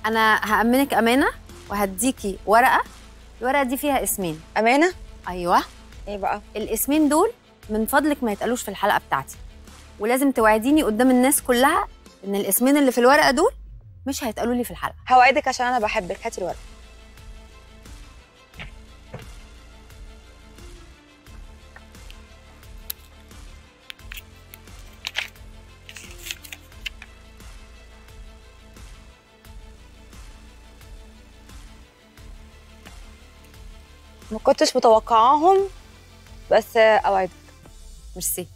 انا هامنك امانه وهديكي ورقه الورقه دي فيها اسمين امانه ايوه ايه بقى الاسمين دول من فضلك ما يتقالوش في الحلقه بتاعتي ولازم توعديني قدام الناس كلها ان الاسمين اللي في الورقه دول مش هيتقالوا لي في الحلقه هوعدك عشان انا بحبك هاتي الورقه ما كنتش متوقعاهم بس اوعدك ميرسي